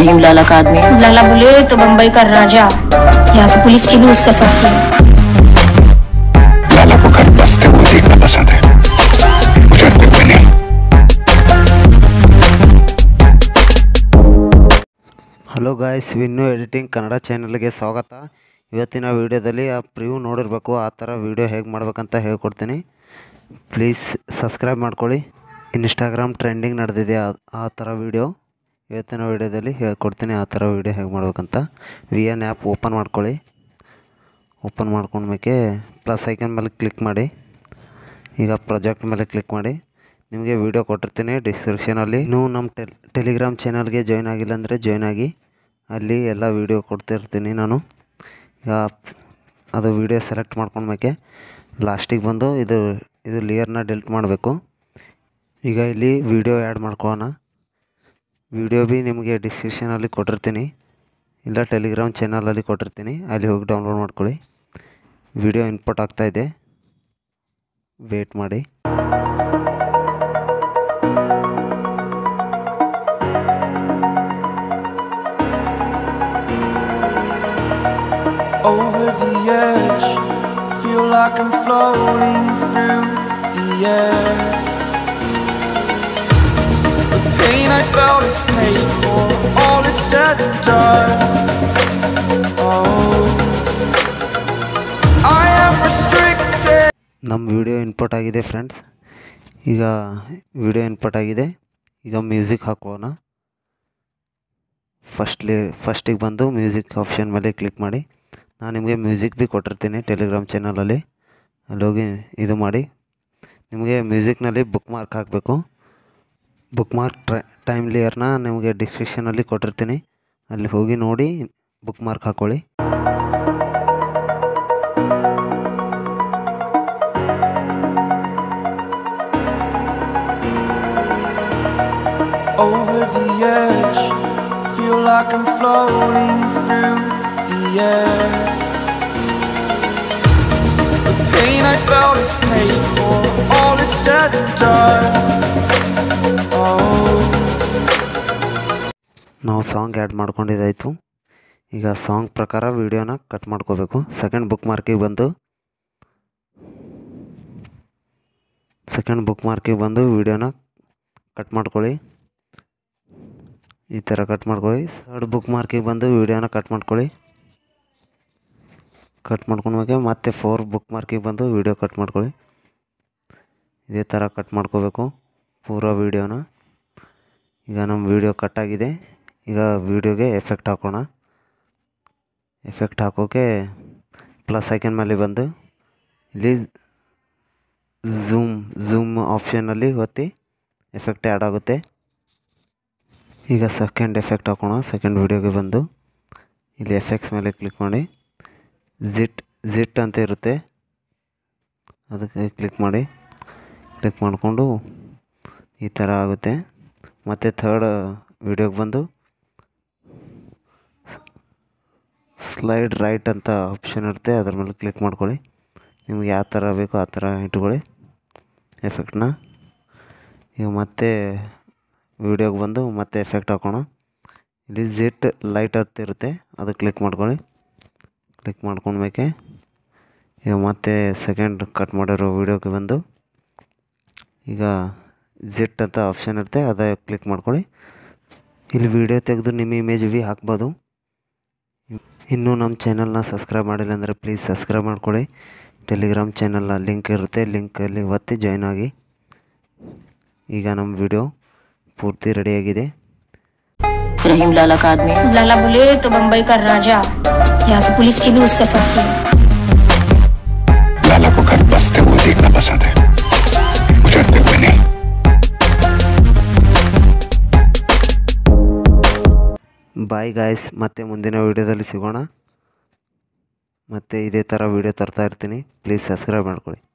रहीम लाला का आदमी लाला बोले तो बम्बई का राजा यहाँ की पुलिस की भी उससे फर्क है लाला को घर बसते हुए देखना पसंद है उजड़ते हुए नहीं hello guys Vinnu editing Kannada ಚಾನಲ್ಗೆ ಸ್ವಾಗತ ಇವತ್ತಿನ ವೀಡಿಯೋದಲ್ಲಿ ಆ ಪ್ರಿವ್ಯೂ ನೋಡಿರಬೇಕು ಆ ಥರ ವೀಡಿಯೋ ಹೇಗೆ ಮಾಡ್ಬೇಕಂತ ಹೇಳ್ಕೊಡ್ತೀನಿ ಪ್ಲೀಸ್ ಸಬ್ಸ್ಕ್ರೈಬ್ ಮಾಡ್ಕೊಳ್ಳಿ ಇನ್ಸ್ಟಾಗ್ರಾಮ್ ಟ್ರೆಂಡಿಂಗ್ ನಡೆದಿದೆ ಆ- ಆ ಥರ ವೀಡಿಯೋ ಇವತ್ತಿನ ವೀಡಿಯೋದಲ್ಲಿ ಹೇಳ್ಕೊಡ್ತೀನಿ ಆ ಥರ ವೀಡಿಯೋ ಹೇಗೆ ಮಾಡ್ಬೇಕಂತ ವಿ ಎನ್ ಆ್ಯಪ್ ಓಪನ್ ಮಾಡ್ಕೊಳ್ಳಿ ಓಪನ್ ಮಾಡ್ಕೊಂಡ್ಮೇಕೆ ಪ್ಲಸ್ ಐಕನ್ ಮೇಲೆ ಕ್ಲಿಕ್ ಮಾಡಿ ಈಗ ಪ್ರಾಜೆಕ್ಟ್ ಮೇಲೆ ಕ್ಲಿಕ್ ಮಾಡಿ ನಿಮಗೆ ವೀಡಿಯೋ ಕೊಟ್ಟಿರ್ತೀನಿ ಡಿಸ್ಕ್ರಿಪ್ಷನಲ್ಲಿ ನೀವು ನಮ್ಮ ಟೆಲ್ ಟೆಲಿಗ್ರಾಮ್ ಚಾನಲ್ಗೆ ಜಾಯ್ನ್ ಆಗಿಲ್ಲ ಅಂದರೆ ಜಾಯ್ನ್ ಆಗಿ ಅಲ್ಲಿ ಎಲ್ಲ ವೀಡಿಯೋ ಕೊಡ್ತಿರ್ತೀನಿ ನಾನು ಈಗ ಅದು ವೀಡಿಯೋ ಸೆಲೆಕ್ಟ್ ಮಾಡ್ಕೊಂಡ್ಮೇಕೆ ಲಾಸ್ಟಿಗೆ ಬಂದು ಇದು ಇದು ಲೇಯರ್ನ ಡೆಲ್ಟ್ ಮಾಡಬೇಕು ಈಗ ಇಲ್ಲಿ ವೀಡಿಯೋ ಆ್ಯಡ್ ಮಾಡ್ಕೊಳ್ಳೋಣ ವೀಡಿಯೋ ಭೀ ನಿಮಗೆ ಡಿಸ್ಕ್ರಿಪ್ಷನಲ್ಲಿ ಕೊಟ್ಟಿರ್ತೀನಿ ಇಲ್ಲ ಟೆಲಿಗ್ರಾಮ್ ಚಾನಲಲ್ಲಿ ಕೊಟ್ಟಿರ್ತೀನಿ ಅಲ್ಲಿ ಹೋಗಿ ಡೌನ್ಲೋಡ್ ಮಾಡ್ಕೊಳ್ಳಿ ವಿಡಿಯೋ ಇನ್ಪುಟ್ ಆಗ್ತಾಯಿದೆ ವೇಟ್ ಮಾಡಿ over the edge. Feel like I'm floating through the air. The pain I felt is paid for. All is said and done. Oh, I am restricted. ನಮ್ಮ video input ಆಗಿದೆ friends ಈಗ video input ಆಗಿದೆ ಈಗ music ಹಾಕೋಣ firstly ಫಸ್ಟಿಗೆ ಬಂದು music option ಮೇಲೆ click ಮಾಡಿ ನಾನು ನಿಮಗೆ ಮ್ಯೂಸಿಕ್ ಭೀ ಕೊಟ್ಟಿರ್ತೀನಿ ಟೆಲಿಗ್ರಾಮ್ ಚಾನಲಲ್ಲಿ ಅಲ್ಲಿ ಹೋಗಿ ಇದು ಮಾಡಿ ನಿಮಗೆ ಮ್ಯೂಸಿಕ್ನಲ್ಲಿ ಬುಕ್ ಮಾರ್ಕ್ ಹಾಕಬೇಕು ಬುಕ್ ಮಾರ್ಕ್ ಟ್ರೈ ಟೈಮ್ ಲೇಯರ್ನ ನಿಮಗೆ ಡಿಸ್ಕ್ರಿಪ್ಷನಲ್ಲಿ ಕೊಟ್ಟಿರ್ತೀನಿ ಅಲ್ಲಿ ಹೋಗಿ ನೋಡಿ ಬುಕ್ ಮಾರ್ಕ್ ಹಾಕ್ಕೊಳ್ಳಿ over the edge. Feel like I'm floating through the air. The pain I felt is paid for. All is said and done. Oh. ನಾವು ಸಾಂಗ್ ಆ್ಯಡ್ ಮಾಡ್ಕೊಂಡಿದ್ದಾಯಿತು ಈಗ ಸಾಂಗ್ ಪ್ರಕಾರ ವೀಡಿಯೋನ ಕಟ್ ಮಾಡ್ಕೋಬೇಕು ಸೆಕೆಂಡ್ ಬುಕ್ ಮಾರ್ಕಿಗೆ ಬಂದು second book ಮಾರ್ಕಿಗೆ ಬಂದು ವೀಡಿಯೋನ cut ಮಾಡ್ಕೊಳ್ಳಿ ಈ ಥರ ಕಟ್ ಮಾಡ್ಕೊಳ್ಳಿ ಥರ್ಡ್ ಬುಕ್ ಮಾರ್ಕಿಗೆ ಬಂದು ವೀಡಿಯೋನ ಕಟ್ ಮಾಡ್ಕೊಳ್ಳಿ ಕಟ್ ಮಾಡ್ಕೊಂಡ್ಮೇಲೆ ಮತ್ತೆ ಫೋರ್ ಬುಕ್ ಮಾರ್ಕಿಗೆ ಬಂದು ವೀಡಿಯೋ ಕಟ್ ಮಾಡ್ಕೊಳ್ಳಿ ಇದೇ ಥರ ಕಟ್ ಮಾಡ್ಕೋಬೇಕು ಪೂರ ವೀಡಿಯೋನ ಈಗ ನಮ್ಮ ವೀಡಿಯೋ ಕಟ್ ಆಗಿದೆ ಈಗ ವೀಡಿಯೋಗೆ ಎಫೆಕ್ಟ್ ಹಾಕೋಣ ಎಫೆಕ್ಟ್ ಹಾಕೋಕ್ಕೆ ಪ್ಲಸ್ ಐಕನ್ ಮೇಲೆ ಬಂದು ಇಲ್ಲಿ ಝೂಮ್ ಝೂಮ್ ಆಪ್ಷನಲ್ಲಿ ಒತ್ತಿ ಎಫೆಕ್ಟ್ ಆ್ಯಡ್ ಆಗುತ್ತೆ ಈಗ ಸೆಕೆಂಡ್ ಎಫೆಕ್ಟ್ ಹಾಕೋಣ ಸೆಕೆಂಡ್ ವೀಡಿಯೋಗೆ ಬಂದು ಇಲ್ಲಿ ಎಫೆಕ್ಟ್ಸ್ ಮೇಲೆ ಕ್ಲಿಕ್ ಮಾಡಿ ಜಿಟ್ ಜಿಟ್ ಅಂತ ಇರುತ್ತೆ ಅದಕ್ಕೆ ಕ್ಲಿಕ್ ಮಾಡಿ ಕ್ಲಿಕ್ ಮಾಡಿಕೊಂಡು ಈ ಥರ ಆಗುತ್ತೆ ಮತ್ತು ಥರ್ಡ್ ವೀಡಿಯೋಗೆ ಬಂದು ಸ್ಲೈಡ್ ರೈಟ್ ಅಂತ ಆಪ್ಷನ್ ಇರುತ್ತೆ ಅದ್ರ ಮೇಲೆ ಕ್ಲಿಕ್ ಮಾಡ್ಕೊಳ್ಳಿ ನಿಮ್ಗೆ ಯಾವ ಥರ ಬೇಕೋ ಆ ಥರ ಇಟ್ಕೊಳ್ಳಿ ಎಫೆಕ್ಟ್ನ ಈಗ ಮತ್ತೆ ವೀಡಿಯೋಗೆ ಬಂದು ಮತ್ತೆ ಎಫೆಕ್ಟ್ ಹಾಕೋಣ ಇಲ್ಲಿ ಜಿಟ್ ಲೈಟ್ ಅಂತ ಇರುತ್ತೆ ಅದು ಕ್ಲಿಕ್ ಮಾಡ್ಕೊಳ್ಳಿ ಕ್ಲಿಕ್ ಮಾಡ್ಕೊಂಡ್ಮೇಕೆ ಈಗ ಮತ್ತೆ ಸೆಕೆಂಡ್ ಕಟ್ ಮಾಡಿರೋ ವೀಡಿಯೋಗೆ ಬಂದು ಈಗ ಜಿಟ್ ಅಂತ ಆಪ್ಷನ್ ಇರುತ್ತೆ ಅದೇ ಕ್ಲಿಕ್ ಮಾಡ್ಕೊಳ್ಳಿ ಇಲ್ಲಿ ವಿಡಿಯೋ ತೆಗೆದು ನಿಮ್ಮ ಇಮೇಜ್ ಭೀ ಹಾಕ್ಬೋದು ಇನ್ನೂ ನಮ್ಮ ಚಾನಲ್ನ ಸಬ್ಸ್ಕ್ರೈಬ್ ಮಾಡಿಲ್ಲ ಅಂದರೆ ಪ್ಲೀಸ್ ಸಬ್ಸ್ಕ್ರೈಬ್ ಮಾಡ್ಕೊಳ್ಳಿ ಟೆಲಿಗ್ರಾಮ್ ಚಾನಲ್ನ ಲಿಂಕ್ ಇರುತ್ತೆ ಲಿಂಕಲ್ಲಿ ಒತ್ತಿ ಜಾಯ್ನ್ ಆಗಿ ಈಗ ನಮ್ಮ ವಿಡಿಯೋ ಪೂರ್ತಿ ರೆಡಿಯಾಗಿದೆ रहीम लाला का आदमी लाला बोले तो बम्बई का राजा यहाँ की पुलिस की भी उससे फर्क है लाला को घर बसते हुए देखना पसंद है उजड़ते हुए नहीं ಬಾಯ್ ಗಾಯ್ಸ್ ಮತ್ತೆ ಮುಂದಿನ ವೀಡಿಯೋದಲ್ಲಿ ಸಿಗೋಣ ಮತ್ತು ಇದೇ ಥರ ವೀಡಿಯೋ ತರ್ತಾ ಇರ್ತೀನಿ ಪ್ಲೀಸ್ ಸಬ್ಸ್ಕ್ರೈಬ್ ಮಾಡ್ಕೊಳ್ಳಿ